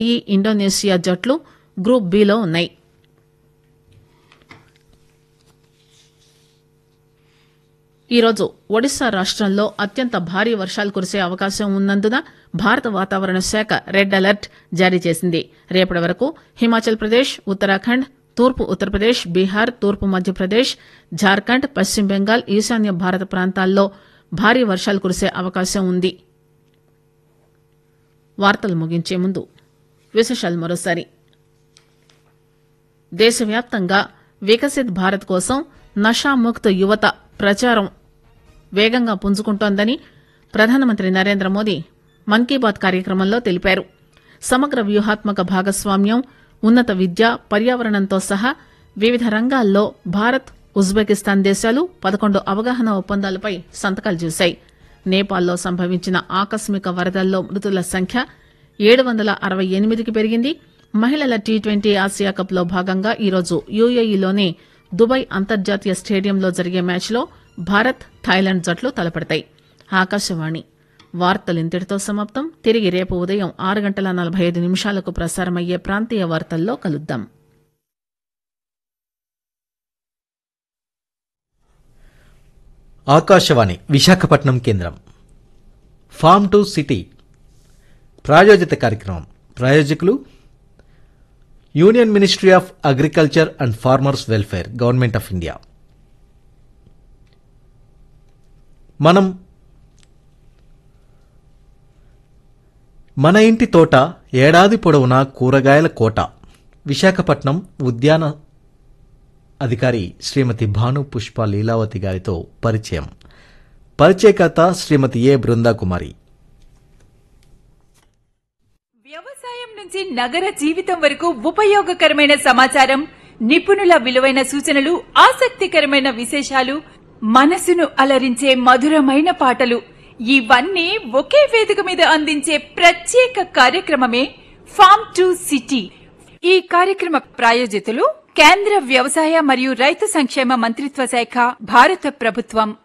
ఈ ఇండోనేషియా జట్లు group below ఉన్నాయి ఈరోజు ఒడిశా రాష్టంలో అత్యంత భారీ వర్షాలు కురిసే అవకాశం ఉన్నందున భారత వాతావరణ శాఖ రెడ్ అలర్ట్ జారీ చేసింది రేపటి వరకు హిమాచల్ ప్రదేశ్ ఉత్తరాఖండ్ తూర్పు ఉత్తరప్రదేశ్ బీహార్ తూర్పు మధ్యప్రదేశ్ జార్ఖండ్ పశ్చిమ బెంగాల్ ఈశాన్య భారత ప్రాంతాల్లో భారీ వర్షాలు కురిసే అవకాశం ఉంది వార్తలు ముగించే ముందు విశేషాలు మరోసారి దేశవ్యాప్తంగా వికసిత్ భారత్ కోసం నషాముక్త్ యువత ప్రచారం వేగంగా పుంజుకుంటోందని ప్రధానమంత్రి నరేంద్ర మోదీ మన్ కీ బాత్ కార్యక్రమంలో తెలిపారు సమగ్ర వ్యూహాత్మక భాగస్వామ్యం ఉన్నత విద్య పర్యావరణంతో సహా వివిధ రంగాల్లో భారత్ ఉజ్బెకిస్తాన్ దేశాలు పదకొండు అవగాహన ఒప్పందాలపై సంతకాలు చేశాయి నేపాల్లో సంభవించిన ఆకస్మిక వరదల్లో మృతుల సంఖ్య ఏడు వందల అరవై ఎనిమిదికి పెరిగింది మహిళల టీ ట్వంటీ ఆసియా కప్ లో భాగంగా ఈరోజు యూఏఈలోని దుబాయ్ అంతర్జాతీయ స్టేడియంలో జరిగే మ్యాచ్లో భారత్ థాయిలాండ్ జట్లు తలపడతాయి ఆకాశవాణి వార్తలు ఇంతటితో సమాప్తం తిరిగి రేపు ఉదయం ఆరు గంటల నలభై ఐదు నిమిషాలకు ప్రసారమయ్యే ప్రాంతీయ వార్తల్లో కలుద్దాం ఆకాశవాణి విశాఖపట్నం కేంద్రం ఫామ్ టు సిటీ ప్రాయోజిత కార్యక్రమం ప్రాయోజకులు union ministry of agriculture and farmers welfare government of India మనం మన ఇంటి తోట ఏడాది పొడవునా కూరగాయల కోట విశాఖపట్నం ఉద్యాన అధికారి శ్రీమతి భాను పుష్ప లీలావతి గారితో పరిచయం పరిచయకర్త శ్రీమతి ఏ బృందాకుమారి వ్యవసాయం నుంచి నగర జీవితం వరకు ఉపయోగకరమైన సమాచారం నిపుణుల విలువైన సూచనలు ఆసక్తికరమైన విశేషాలు మనసును అలరించే మధురమైన పాటలు ఇవన్నీ ఒకే వేదిక మీద అందించే ప్రత్యేక కార్యక్రమమే ఫామ్ టు సిటీ ఈ కార్యక్రమ ప్రాయోజితులు కేంద్ర వ్యవసాయ మరియు రైతు సంక్షేమ మంత్రిత్వ శాఖ భారత ప్రభుత్వం